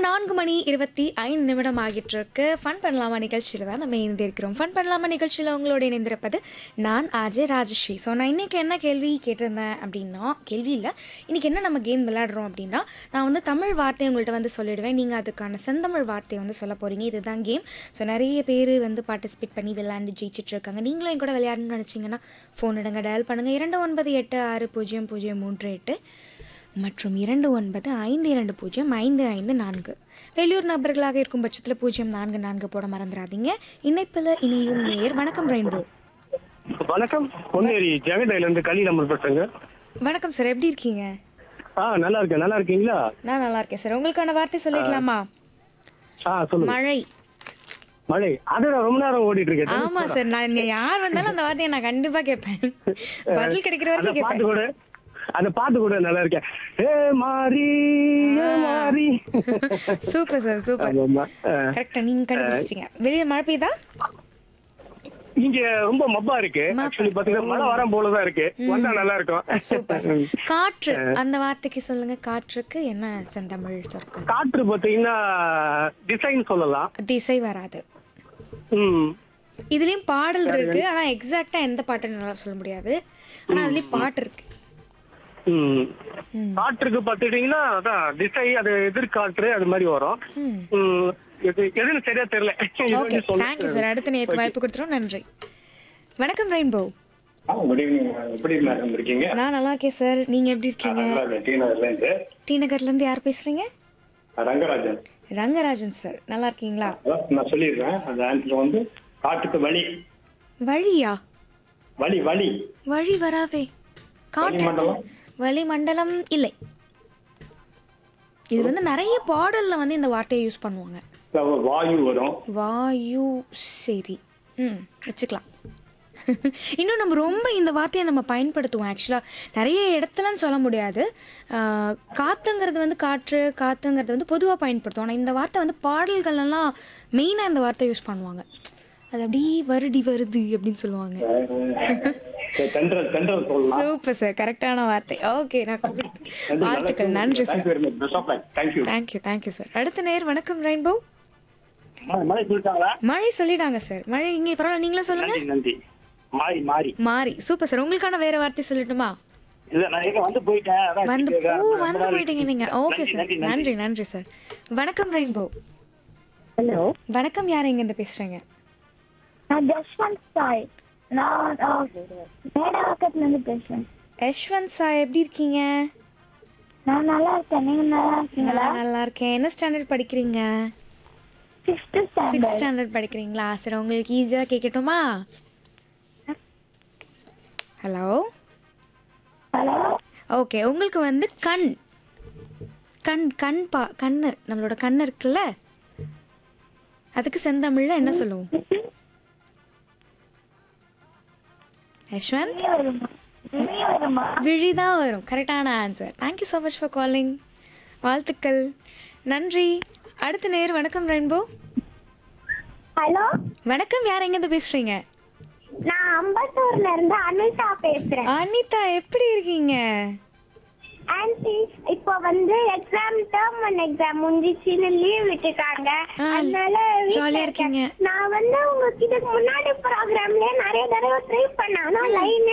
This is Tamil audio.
நான்கு மணி இருபத்தி ஐந்து நிமிடம் ஆகிட்டு இருக்கு ஃபன் பண்ணலாமா நிகழ்ச்சியில் தான் நம்ம இணைந்திருக்கிறோம் ஃபன் பண்ணலாமா நிகழ்ச்சியில் உங்களோட இணைந்திருப்பது நான் ஆஜய் ராஜஸ்ரீ ஸோ நான் இன்றைக்கி என்ன கேள்வி கேட்டிருந்தேன் அப்படின்னா கேள்வி இல்லை இன்றைக்கி என்ன நம்ம கேம் விளையாடுறோம் அப்படின்னா நான் வந்து தமிழ் வார்த்தை உங்கள்கிட்ட வந்து சொல்லிடுவேன் நீங்கள் அதுக்கான செந்தமிழ் வார்த்தையை வந்து சொல்ல போகிறீங்க இதுதான் கேம் ஸோ நிறைய பேர் வந்து பார்ட்டிசிபேட் பண்ணி விளையாண்டு ஜெயிச்சிட்டு இருக்காங்க நீங்களும் என் கூட விளையாடணும்னு நினச்சிங்கன்னா ஃபோன் எடுங்க டயல் பண்ணுங்கள் இரண்டு ஒன்பது எட்டு ஆறு பூஜ்ஜியம் பூஜ்ஜியம் மூன்று எட்டு மற்றும் இரண்டு ஒன்பது ஐந்து இரண்டு பூஜ்ஜியம் ஐந்து ஐந்து நான்கு வெளியூர் நபர்களாக இருக்கும் பட்சத்தில் பூஜ்ஜியம் நான்கு நான்கு போட மறந்துடாதீங்க இணைப்பில் இனியும் நேர் வணக்கம் ரெயின்போ வணக்கம் பொன்னேரி ஜெகடையில இருந்து கலி நம்பர் பேசுறேங்க வணக்கம் சார் எப்படி இருக்கீங்க ஆ நல்லா இருக்கேன் நல்லா இருக்கீங்களா நான் நல்லா இருக்கேன் சார் உங்களுக்கான வார்த்தை சொல்லிடலாமா ஆ சொல்லுங்க மழை மழை அது நான் ரொம்ப நேரம் ஓடிட்டு இருக்கேன் ஆமா சார் நான் இங்க யார் வந்தாலும் அந்த வார்த்தையை நான் கண்டிப்பா கேட்பேன் பதில் கிடைக்கிற அந்த வரைக்கும் பாட்டு கேட்பேன் கூட அந்த பாட்டு கூட நல்லா இருக்கேன் ஏ மாறி ஏ மாறி சூப்பர் சார் சூப்பர் ஆமாம்மா. ஆ. கரெக்டா நீங்க கண்டுபிடிச்சிட்டீங்க வெளியே மழை பெய்யுதா இங்க ரொம்ப மப்பா இருக்கு மப்பா. ஆக்சுவலி பாத்தீங்கன்னா மழை வரம் போலதான் இருக்கு வந்தா நல்லா சூப்பர் இருக்கும் சார் காற்று அந்த வார்த்தைக்கு சொல்லுங்க காற்றுக்கு என்ன செந்தமிழ் சொற்கள் காற்று பாத்தீங்கன்னா டிசைன் சொல்லலாம் திசை வராது ம் இதுலயும் பாடல் இருக்கு ஆனா எக்ஸாக்ட்டா எந்த பாட்டுன்னு என்னால சொல்ல முடியாது ஆனா அதுலயும் பாட்டு இருக்கு ம் ம். காற்றுக்கு பாத்துட்டீங்கன்னா அதான் திசை அது எதிர்காற்று அது மாதிரி வரும் ம். ம், எது எதுன்னு சரியா தெரியல இது ஓகே வந்து சொல்ல- தேங்க்யூ சார் அடுத்த நேருக்கு வாய்ப்பு கொடுத்துறோம் நன்றி வணக்கம் ரெயின்போ குட் ஈவினிங் எப்படி மேடம் இருக்கீங்க நான் நல்லா இருக்கேன் சார் நீங்க எப்படி இருக்கீங்க நல்லா இருக்கேன் டி நகர்ல இருந்து டி நகர்ல இருந்து யார் பேசுறீங்க ரங்கராஜன் ரங்கராஜன் சார் நல்லா இருக்கீங்களா அதான் நான் சொல்லிடுறேன் அந்த ஆன்சர் வந்து காட்டுக்கு வழி வழியா வழி வழி வழி வராதே காற்று வளிமண்டலம்? வளிமண்டலம் இல்லை இது வந்து நிறைய பாடல்ல வந்து இந்த வார்த்தையை யூஸ் பண்ணுவாங்க அதாவது வாயு வரும் வாயு சரி ம் வச்சுக்கலாம் இன்னும் நம்ம ரொம்ப இந்த வார்த்தையை நம்ம பயன்படுத்துவோம் ஆக்சுவலாக நிறைய இடத்துலன்னு சொல்ல முடியாது ஆஹ், காத்துங்கிறது வந்து காற்று காத்துங்கிறது வந்து பொதுவாக பயன்படுத்துவோம் ஆனால் இந்த வார்த்தை வந்து பாடல்கள் எல்லாம் மெயினாக இந்த வார்த்தை யூஸ் பண்ணுவாங்க அது அப்படியே வருடி வருது அப்படின்னு சொல்லுவாங்க தென்றல் தென்றல் சொல்லலாம் சூப்பர் சார் கரெக்டான வார்த்தை ஓகே நான் கொடுத்து- வாழ்த்துக்கள் நன்றி sir thank you very much best of luck thank you thank you thank you sir அடுத்த நேர் வணக்கம் ரெயின்போ மழை சொல்லிட்டாங்களா மழை சொல்லிட்டாங்க சார் மழை இங்கே பரவாயில்ல நீங்களே சொல்லுங்க நன்றி நன்றி மாறி மாறி மாறி சூப்பர் சார் உங்களுக்கான வேற வார்த்தை சொல்லட்டுமா இல்ல நான் எங்க வந்து போயிட்டேன் அதான் வந்து கேட்க- ஓ ரொம்ப வந்து நாள் போயிட்டீங்க நீங்க ஓகே நன்றி, சார் நன்றி, நன்றி நன்றி சார் வணக்கம் ரெயின்போ ஹலோ வணக்கம் யார் எங்க இருந்து பேசுறீங்க நான் ஜஸ்வந்த் சாய் நான் மேடவாக்கத்துல இருந்து பேசுறேன் யஷ்வந்த் சார் எப்படி இருக்கீங்க நான் நல்லா இருக்கேன் நீங்க நல்லா இருக்கீங்களா நான் நல்லா இருக்கேன் என்ன ஸ்டாண்டர்ட் படிக்கிறீங்க சிக்ஸ்த் சிக்ஸ் ஸ்டாண்டர்ட் ஸ்டாண்டர்ட் படிக்கிறீங்களா சரி உங்களுக்கு ஈஸியாக கேட்கட்டுமா ஹலோ ஹலோ ஓகே உங்களுக்கு வந்து கண் கண் கண் பா கண்ணு நம்மளோட கண் இருக்குல்ல அதுக்கு செந்தமிழ்ல என்ன சொல்லுவோம் யஷ்வந்த் வருமா வெளிய வருமா விழிதான் வரும் கரெக்டான answer thank you so much for calling வாழ்த்துக்கள் நன்றி அடுத்த நேர் வணக்கம் ரெயின்போ ஹலோ வணக்கம் யார் எங்கேருந்து பேசுறீங்க நான் அம்பத்தூர்ல இருந்து அனிதா பேசுறேன் அனிதா எப்படி இருக்கீங்க ஆன்டி இப்போ வந்து எக்ஸாம் டேர்ம் ஒன் எக்ஸாம் முடிஞ்சிச்சுன்னு லீவ் விட்டுட்டாங்க ஆ, அதனால வீட்ல jolly ஆ இருக்கீங்க. இருக்கேன். நான் வந்து உங்களுக்கு இதுக்கு முன்னாடி ப்ரோக்ராம்லயே நிறைய தடவை ட்ரை பண்ணேன் ஆனா லைனே